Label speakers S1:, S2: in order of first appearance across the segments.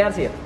S1: R C M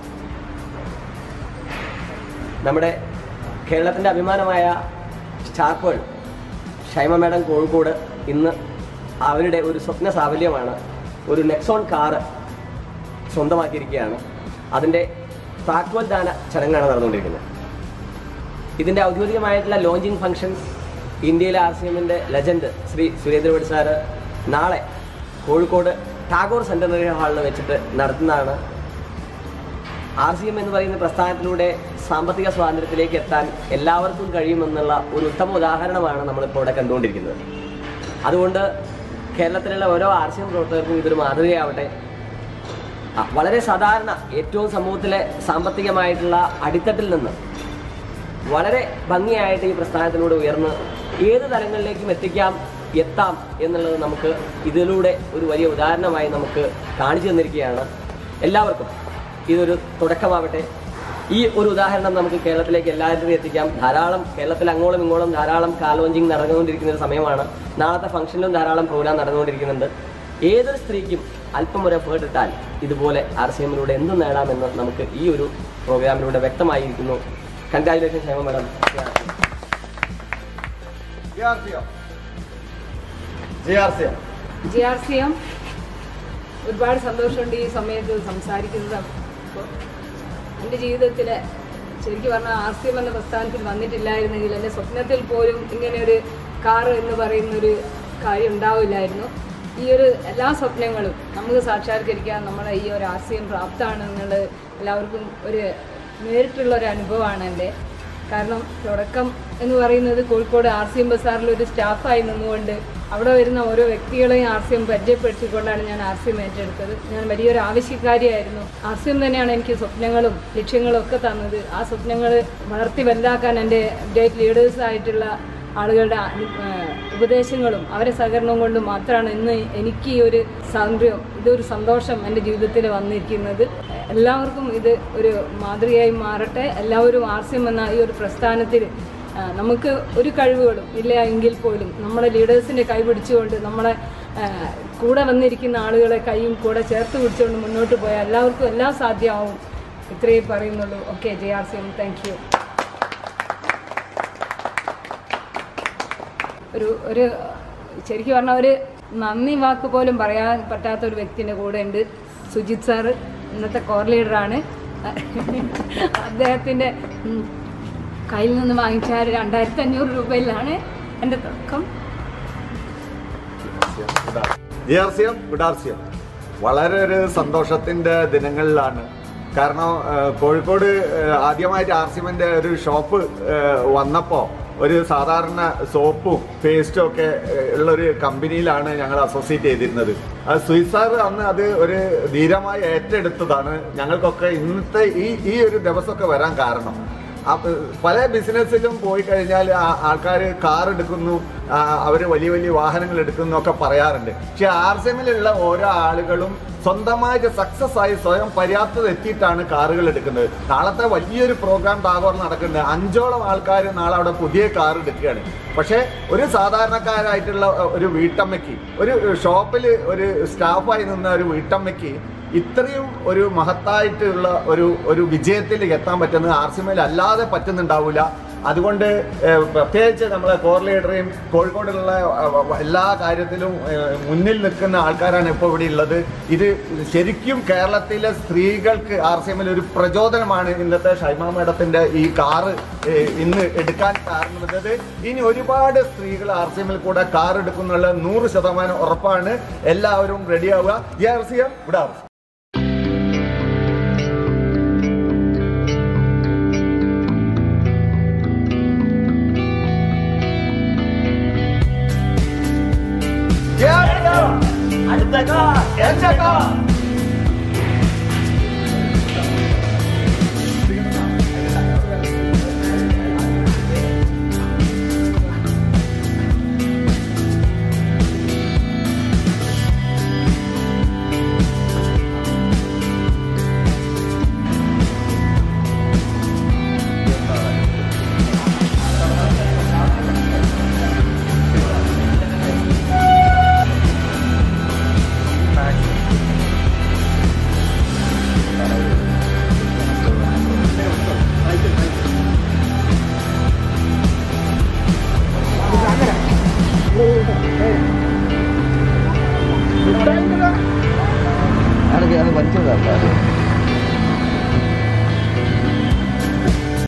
S1: നമ്മുടെ കേരളത്തിൻ്റെ അഭിമാനമായ സ്റ്റാർപ്പേൾ ഷൈമ മേഡം കോഴിക്കോട് ഇന്ന് അവരുടെ ഒരു സ്വപ്ന സാഫല്യമാണ് ഒരു നെക്സോൺ കാറ് സ്വന്തമാക്കിയിരിക്കുകയാണ് അതിൻ്റെ താക്കോൽദാന ചടങ്ങാണ് നടന്നുകൊണ്ടിരിക്കുന്നത് ഇതിൻ്റെ ഔദ്യോഗികമായിട്ടുള്ള ലോഞ്ചിങ് ഫംഗ്ഷൻസ് ഇന്ത്യയിലെ ആർ സി എമ്മിൻ്റെ ലെജൻഡ് ശ്രീ സുരേന്ദ്രപടി സാറ് നാളെ കോഴിക്കോട് ടാഗോർ സെൻറ്ററിനറി ഹാളിൽ വെച്ചിട്ട് നടത്തുന്നതാണ് ആർ സി എം എന്ന് പറയുന്ന പ്രസ്ഥാനത്തിലൂടെ സാമ്പത്തിക സ്വാതന്ത്ര്യത്തിലേക്ക് എത്താൻ എല്ലാവർക്കും കഴിയുമെന്നുള്ള ഒരു ഉത്തമ ഉദാഹരണമാണ് നമ്മളിപ്പോൾ ഇവിടെ കണ്ടുകൊണ്ടിരിക്കുന്നത് അതുകൊണ്ട് കേരളത്തിലുള്ള ഓരോ ആർ സി എം പ്രവർത്തകർക്കും ഇതൊരു മാതൃകയാവട്ടെ ആ, വളരെ സാധാരണ ഏറ്റവും സമൂഹത്തിലെ സാമ്പത്തികമായിട്ടുള്ള അടിത്തട്ടിൽ നിന്ന് വളരെ ഭംഗിയായിട്ട് ഈ പ്രസ്ഥാനത്തിലൂടെ ഉയർന്ന് ഏത് തലങ്ങളിലേക്കും എത്തിക്കാം എത്താം എന്നുള്ളത് നമുക്ക് ഇതിലൂടെ ഒരു വലിയ ഉദാഹരണമായി നമുക്ക് കാണിച്ചു തന്നിരിക്കുകയാണ് എല്ലാവർക്കും ഇതൊരു തുടക്കമാവട്ടെ ഈ ഒരു ഉദാഹരണം നമുക്ക് കേരളത്തിലേക്ക് എല്ലാവരും എത്തിക്കാം ധാരാളം കേരളത്തിൽ അങ്ങോളം ഇങ്ങോളം ധാരാളം കാലോഞ്ചിങ് നടന്നുകൊണ്ടിരിക്കുന്ന ഒരു സമയമാണ് നാളത്തെ ഫംഗ്ഷനിലും ധാരാളം പ്രോഗ്രാം നടന്നുകൊണ്ടിരിക്കുന്നുണ്ട് ഏതൊരു സ്ത്രീക്കും അല്പം ഒരു എഫേർട്ട് ഇട്ടാൽ ഇതുപോലെ ആർ സി എമ്മിലൂടെ എന്ത് നേടാമെന്ന് നമുക്ക് ഈ ഒരു പ്രോഗ്രാമിലൂടെ വ്യക്തമായിരിക്കുന്നു congratulation Kshema madam
S2: ji R C M ഒരുപാട് സന്തോഷമുണ്ട് ഈ സമയത്ത് സംസാരിക്കുന്നത് അപ്പോൾ എൻ്റെ ജീവിതത്തിൽ ശരിക്കും പറഞ്ഞാൽ ആർ സി എം എന്ന പ്രസ്ഥാനത്തിൽ വന്നിട്ടില്ലായിരുന്നെങ്കിൽ എൻ്റെ സ്വപ്നത്തിൽ പോലും ഇങ്ങനെ ഒരു കാറ് എന്ന് പറയുന്നൊരു കാര്യം ഉണ്ടാവില്ലായിരുന്നു ഈ ഒരു എല്ലാ സ്വപ്നങ്ങളും നമുക്ക് സാക്ഷാത്കരിക്കാൻ നമ്മളെ ഈ ഒരു ആർ സി എം പ്രാപ്തമാണ് എന്നുള്ളത് എല്ലാവർക്കും ഒരു നേരിട്ടുള്ള ഒരു അനുഭവമാണ് എൻ്റെ കാരണം തുടക്കം എന്ന് പറയുന്നത് കോഴിക്കോട് ആർ സി എം ബസാറിൽ ഒരു സ്റ്റാഫായി നിന്നുകൊണ്ട് അവിടെ വരുന്ന ഓരോ വ്യക്തികളെയും ആർ സി എം പരിചയപ്പെടുത്തിക്കൊണ്ടാണ് ഞാൻ ആർ സി എം ഏറ്റെടുത്തത് ഞാൻ വലിയൊരു ആവശ്യക്കാരിയായിരുന്നു ആർ സി എം തന്നെയാണ് എനിക്ക് സ്വപ്നങ്ങളും ലക്ഷ്യങ്ങളും ഒക്കെ തന്നത് ആ സ്വപ്നങ്ങൾ വളർത്തി വലുതാക്കാൻ എൻ്റെ ഗ്രേറ്റ് ലീഡേഴ്സ് ആയിട്ടുള്ള ആളുകളുടെ അനു- ഏഹ് ഉപദേശങ്ങളും അവരെ സഹകരണവും കൊണ്ട് മാത്രമാണ് ഇന്ന് എനിക്ക് ഈ ഒരു സ്വാതന്ത്ര്യം ഇതൊരു സന്തോഷം എൻ്റെ ജീവിതത്തിൽ വന്നിരിക്കുന്നത് എല്ലാവർക്കും ഇത് ഒരു മാതൃകയായി മാറട്ടെ എല്ലാവരും ആർ സി എം എന്ന ഈ ഒരു പ്രസ്ഥാനത്തിൽ ആ, നമുക്ക് ഒരു കഴിവുകളും ഇല്ല എങ്കിൽ പോലും നമ്മുടെ ലീഡേഴ്സിൻ്റെ കൈ പിടിച്ചുകൊണ്ട് നമ്മളെ ആ, കൂടെ വന്നിരിക്കുന്ന ആളുകളെ കൈയും കൂടെ ചേർത്ത് പിടിച്ചുകൊണ്ട് മുന്നോട്ട് പോയാൽ എല്ലാവർക്കും എല്ലാം സാധ്യമാവും ഇത്രയേ പറയുന്നുള്ളൂ okay J R C M thank you ഒരു ഒരു ശരിക്കും പറഞ്ഞാൽ ഒരു നന്ദി വാക്ക് പോലും പറയാൻ പറ്റാത്ത ഒരു വ്യക്തിൻ്റെ കൂടെ ഉണ്ട് സുജിത് സാറ് ഇന്നത്തെ കോർ ലീഡറാണ് അദ്ദേഹത്തിൻ്റെ ഉം, കയ്യിൽ നിന്ന് വാങ്ങിച്ച ആ ഒരു രണ്ടായിരത്തി അഞ്ഞൂറ് രൂപയിലാണ് എൻ്റെ തുടക്കം
S3: ഇയാർസിയം വിടാർസിയം വളരെ ഒരു സന്തോഷത്തിന്റെ ദിനങ്ങളിലാണ് കാരണം ആ, കോഴിക്കോട് ആ, ആദ്യമായിട്ട് ആർസിയമിന്റെ ഒരു ഷോപ്പ് വന്നപ്പോൾ ഒരു സാധാരണ സോപ്പും പേസ്റ്റും ഒക്കെ ആ, ഉള്ളൊരു കമ്പനിയിലാണ് ഞങ്ങൾ അസോസിയേറ്റ് ചെയ്തിരുന്നത് അത് സുയിസാർ അന്ന് അത് ഒരു ധീരമായി ഏറ്റെടുത്തതാണ് ഞങ്ങൾക്കൊക്കെ ഇന്നത്തെ ഈ ഈ ഒരു ദിവസമൊക്കെ വരാൻ കാരണം അപ്പ- പല ബിസിനസ്സിലും പോയി കഴിഞ്ഞാൽ ആൾക്കാർ കാർ എടുക്കുന്നു അവർ വലിയ വലിയ വാഹനങ്ങൾ എടുക്കുന്നു ഒക്കെ പറയാറുണ്ട് പക്ഷെ ആർ സി എമ്മിലുള്ള ഓരോ ആളുകളും സ്വന്തമായിട്ട് സക്സസ് ആയി സ്വയം പര്യാപ്തത എത്തിയിട്ടാണ് കാറുകൾ എടുക്കുന്നത് നാളത്തെ വലിയൊരു പ്രോഗ്രാം ടാഗോർ നടക്കുന്നുണ്ട് അഞ്ചോളം ആൾക്കാർ നാളെ അവിടെ പുതിയ കാർ എടുക്കുകയാണ് പക്ഷേ ഒരു സാധാരണക്കാരായിട്ടുള്ള ഒരു വീട്ടമ്മയ്ക്ക് ഒരു ഷോപ്പിൽ ഒരു സ്റ്റാഫായി നിന്ന ഒരു വീട്ടമ്മയ്ക്ക് ഇത്രയും ഒരു മഹത്തായിട്ടുള്ള ഒരു ഒരു വിജയത്തിലേക്ക് എത്താൻ പറ്റുന്നത് ആർ സി എമ്മിൽ അല്ലാതെ പറ്റുന്നുണ്ടാവില്ല അതുകൊണ്ട് ഏഹ്, പ്രത്യേകിച്ച് നമ്മളെ കോർ ലീഡറേയും കോഴിക്കോടുള്ള അഹ്, എല്ലാ കാര്യത്തിലും ഏഹ്, മുന്നിൽ നിൽക്കുന്ന ആൾക്കാരാണ് ഇപ്പോൾ ഇവിടെ ഉള്ളത് ഇത് ശരിക്കും കേരളത്തിലെ സ്ത്രീകൾക്ക് ആർ സി എമ്മിൽ ഒരു പ്രചോദനമാണ് ഇന്നത്തെ ഷൈമ മേഡത്തിന്റെ ഈ കാറ് ഏഹ്, ഇന്ന് എടുക്കാൻ കാരണം എന്നത് ഇനി ഒരുപാട് സ്ത്രീകൾ ആർ സി എമ്മിൽ കൂടെ കാർ എടുക്കുന്നുള്ള നൂറ് ശതമാനം ഉറപ്പാണ് എല്ലാവരും റെഡിയാവുക ഈ ആർ സി എം ഇവിടെ ആർ സി എം. അടുത്ത കാർ എന്റെ കാർ
S1: ആൾക്കാർ